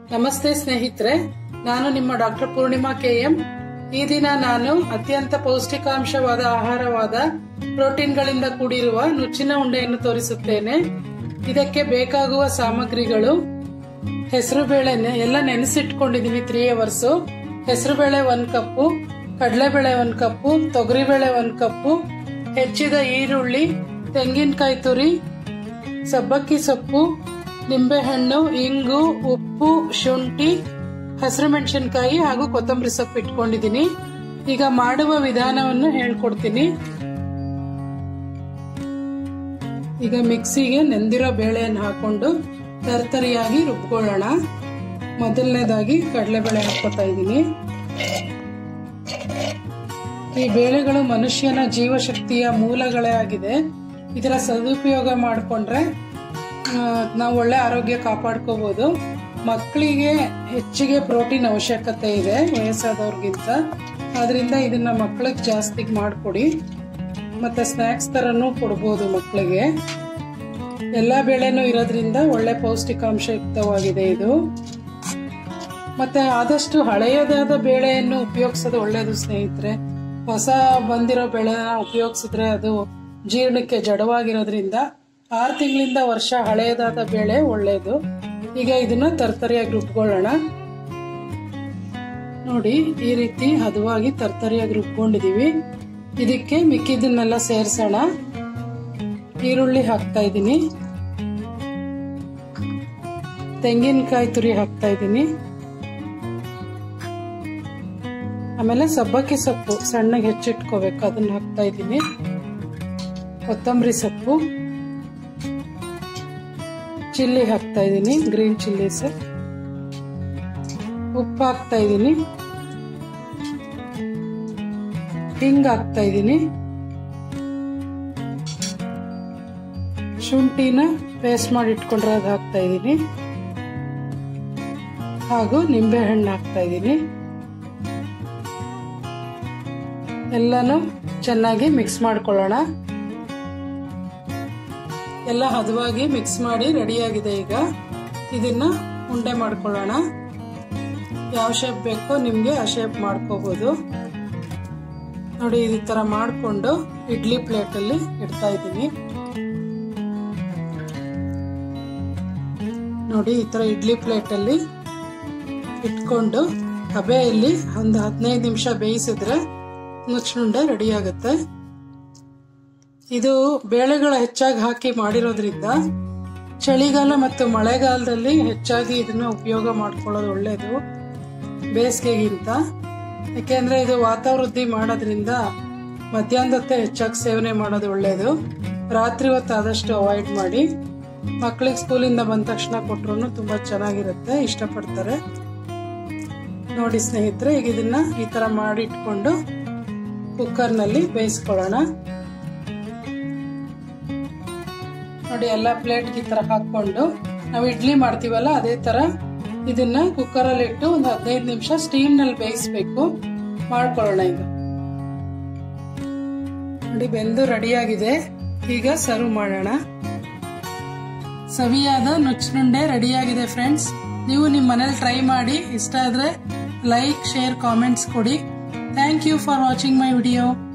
ನಮಸ್ತೆ ಸ್ನೇಹಿತರೆ ನಾನು ನಿಮ್ಮ ಡಾಕ್ಟರ್ ಪೂರ್ಣಿಮಾ ಕೆಎಂ ಈ ದಿನ ನಾನು ಅತ್ಯಂತ ಪೌಷ್ಟಿಕಾಂಶವಾದ ಆಹಾರವಾದ ಪ್ರೋಟೀನ್ಗಳಿಂದ ಕೂಡಿರುವ ನುಚ್ಚಿನ ಉಂಡೆಯನ್ನು ತೋರಿಸುತ್ತೇನೆ ಇದಕ್ಕೆ ಬೇಕಾಗುವ ಸಾಮಗ್ರಿಗಳು ಹೆಸರುಬೇಳೆ ಎಲ್ಲ ನೆನೆಸಿಟ್ಕೊಂಡಿದೀನಿ ತ್ರೀ ಅವರ್ಸ್ ಹೆಸರುಬೇಳೆ ಒಂದ್ ಕಪ್ಪು ಕಡಲೆಬೇಳೆ ಒಂದ್ ಕಪ್ಪು ತೊಗರಿಬೇಳೆ ಒಂದ್ ಕಪ್ಪು ಹೆಚ್ಚಿದ ಈರುಳ್ಳಿ ತೆಂಗಿನಕಾಯಿ ತುರಿ ಸಬ್ಬಕ್ಕಿ ಸೊಪ್ಪು ನಿಂಬೆಹಣ್ಣು ಇಂಗು ಉಪ್ಪು ಶುಂಠಿ ಹಸಿರು ಮೆಣಸಿನಕಾಯಿ ಹಾಗೂ ಕೊತ್ತಂಬರಿ ಸೊಪ್ಪು ಇಟ್ಕೊಂಡಿದ್ದೀನಿ ಈಗ ಮಾಡುವ ವಿಧಾನವನ್ನು ಹೇಳ್ಕೊಡ್ತೀನಿ ಈಗ ಮಿಕ್ಸಿಗೆ ನೆಂದಿರೋ ಬೇಳೆಯನ್ನು ಹಾಕೊಂಡು ತರ್ತರಿಯಾಗಿ ರುಬ್ಕೊಳ್ಳೋಣ ಮೊದಲನೇದಾಗಿ ಕಡಲೆಬೇಳೆ ಹಾಕೋತಾ ಇದ್ದೀನಿ ಈ ಬೇಳೆಗಳು ಮನುಷ್ಯನ ಜೀವಶಕ್ತಿಯ ಮೂಲಗಳೇ ಆಗಿದೆ ಇದರ ಸದುಪಯೋಗ ಮಾಡಿಕೊಂಡ್ರೆ ನಾವು ಒಳ್ಳೆ ಆರೋಗ್ಯ ಕಾಪಾಡ್ಕೋಬಹುದು ಮಕ್ಕಳಿಗೆ ಹೆಚ್ಚಿಗೆ ಪ್ರೋಟೀನ್ ಅವಶ್ಯಕತೆ ಇದೆ ವಯಸ್ಸಾದವ್ರಿಗಿಂತ ಆದ್ರಿಂದ ಇದನ್ನ ಮಕ್ಕಳಿಗೆ ಜಾಸ್ತಿ ಮಾಡಿಕೊಡಿ ಮತ್ತೆ ಸ್ನ್ಯಾಕ್ಸ್ ತರನು ಕೊಡ್ಬೋದು ಮಕ್ಕಳಿಗೆ ಎಲ್ಲಾ ಬೇಳೆನೂ ಇರೋದ್ರಿಂದ ಒಳ್ಳೆ ಪೌಷ್ಟಿಕಾಂಶಯುಕ್ತವಾಗಿದೆ ಇದು ಮತ್ತೆ ಆದಷ್ಟು ಹಳೆಯದಾದ ಬೇಳೆಯನ್ನು ಉಪಯೋಗಿಸೋದು ಒಳ್ಳೇದು ಸ್ನೇಹಿತರೆ ಹೊಸ ಬಂದಿರೋ ಬೆಳೆನ ಉಪಯೋಗಿಸಿದ್ರೆ ಅದು ಜೀರ್ಣಕ್ಕೆ ಜಡವಾಗಿರೋದ್ರಿಂದ ಆರು ತಿಂಗಳಿಂದ ವರ್ಷ ಹಳೆಯದಾದ ಬೇಳೆ ಒಳ್ಳೇದು ಈಗ ಇದನ್ನ ತರ್ತರಿಯಾಗಿ ರುಬ್ಕೊಳ್ಳೋಣ ನೋಡಿ ಈ ರೀತಿ ಹದವಾಗಿ ತರ್ತರಿಯಾಗಿ ರುಬ್ಕೊಂಡಿದೀವಿ ಇದಕ್ಕೆ ಮಿಕ್ಕಿದ್ದನ್ನೆಲ್ಲ ಸೇರ್ಸೋಣ ಈರುಳ್ಳಿ ಹಾಕ್ತಾ ಇದ್ದೀನಿ ತೆಂಗಿನಕಾಯಿ ತುರಿ ಹಾಕ್ತಾ ಇದ್ದೀನಿ ಆಮೇಲೆ ಸಬ್ಬಕ್ಕಿ ಸೊಪ್ಪು ಸಣ್ಣಗೆ ಹೆಚ್ಚಿಟ್ಕೋಬೇಕು ಅದನ್ನ ಹಾಕ್ತಾ ಇದ್ದೀನಿ ಕೊತ್ತಂಬರಿ ಸೊಪ್ಪು ಚಿಲ್ಲಿ ಹಾಕ್ತಾ ಇದ್ದೀನಿ ಗ್ರೀನ್ ಚಿಲ್ಲಿಸ್ ಉಪ್ಪು ಹಾಕ್ತಾ ಇದ್ದೀನಿ ಹಿಂಗ್ ಹಾಕ್ತಾ ಇದ್ದೀನಿ ಶುಂಠಿನ ಪೇಸ್ಟ್ ಮಾಡಿ ಇಟ್ಕೊಂಡಿರೋದು ಹಾಕ್ತಾ ಇದ್ದೀನಿ ಹಾಗೂ ನಿಂಬೆ ಹಣ್ಣು ಹಾಕ್ತಾ ಇದ್ದೀನಿ ಎಲ್ಲಾನು ಚೆನ್ನಾಗಿ ಮಿಕ್ಸ್ ಮಾಡ್ಕೊಳ್ಳೋಣ ಎಲ್ಲ ಹದವಾಗಿ ಮಿಕ್ಸ್ ಮಾಡಿ ರೆಡಿಯಾಗಿದೆ ಈಗ ಇದನ್ನ ಉಂಡೆ ಮಾಡ್ಕೊಳ್ಳೋಣ ಯಾವ ಶೇಪ್ ಬೇಕೋ ನಿಮ್ಗೆ ಆ ಶೇಪ್ ಮಾಡ್ಕೋಬಹುದು ನೋಡಿ ಈ ತರ ಮಾಡಿಕೊಂಡು ಇಡ್ಲಿ ಪ್ಲೇಟ್ ಅಲ್ಲಿ ಇಡ್ತಾ ಇದ್ದೀನಿ ನೋಡಿ ಈ ತರ ಇಡ್ಲಿ ಪ್ಲೇಟ್ ಅಲ್ಲಿ ಇಟ್ಕೊಂಡು ಹಬೆಯಲ್ಲಿ ಒಂದು ಹದಿನೈದು ನಿಮಿಷ ಬೇಯಿಸಿದ್ರೆ ನುಚ್ಚುಂಡೆ ರೆಡಿ ಆಗುತ್ತೆ ಇದು ಬೇಳೆಗಳು ಹೆಚ್ಚಾಗಿ ಹಾಕಿ ಮಾಡಿರೋದ್ರಿಂದ ಚಳಿಗಾಲ ಮತ್ತು ಮಳೆಗಾಲದಲ್ಲಿ ಹೆಚ್ಚಾಗಿ ಇದನ್ನ ಉಪಯೋಗ ಮಾಡ್ಕೊಳ್ಳೋದು ಒಳ್ಳೇದು ಬೇಸಿಗೆಗಿಂತ ಯಾಕೆಂದ್ರೆ ಇದು ವಾತಾವೃದ್ಧಿ ಮಾಡೋದ್ರಿಂದ ಮಧ್ಯಾಹ್ನದೊತ್ತೆ ಹೆಚ್ಚಾಗಿ ಸೇವನೆ ಮಾಡೋದು ಒಳ್ಳೇದು ರಾತ್ರಿ ಹೊತ್ತು ಆದಷ್ಟು ಅವಾಯ್ಡ್ ಮಾಡಿ ಮಕ್ಕಳಿಗೆ ಸ್ಕೂಲಿಂದ ಬಂದ ತಕ್ಷಣ ಕೊಟ್ರು ತುಂಬಾ ಚೆನ್ನಾಗಿರುತ್ತೆ ಇಷ್ಟಪಡ್ತಾರೆ ನೋಡಿ ಸ್ನೇಹಿತರೆ ಈಗ ಇದನ್ನ ಈ ತರ ಮಾಡಿ ಇಟ್ಕೊಂಡು ಕುಕ್ಕರ್ನಲ್ಲಿ ಬೇಯಿಸ್ಕೊಳ್ಳೋಣ ನೋಡಿ ಎಲ್ಲ ಪ್ಲೇಟ್ಗೆ ಈ ತರ ಹಾಕೊಂಡು ನಾವು ಇಡ್ಲಿ ಮಾಡ್ತೀವಲ್ಲ ಅದೇ ತರ ಇದನ್ನ ಕುಕ್ಕರ್ ಅಲ್ಲಿ ಇಟ್ಟು ಒಂದು ಹದಿನೈದು ನಿಮಿಷ ಸ್ಟೀಮ್ ನಲ್ಲಿ ಬೇಯಿಸ್ಬೇಕು ಮಾಡ್ಕೊಳ್ಳೋಣ ಈಗ ನೋಡಿ ಬೆಂದು ರೆಡಿಯಾಗಿದೆ ಈಗ ಸರ್ವ್ ಮಾಡೋಣ ಸವಿಯಾದ ನುಚ್ಚುಂಡೆ ರೆಡಿಯಾಗಿದೆ ಫ್ರೆಂಡ್ಸ್ ನೀವು ನಿಮ್ಮ ಮನೇಲಿ ಟ್ರೈ ಮಾಡಿ ಇಷ್ಟ ಆದ್ರೆ ಲೈಕ್ ಶೇರ್ ಕಾಮೆಂಟ್ಸ್ ಕೊಡಿ thank you for watching my video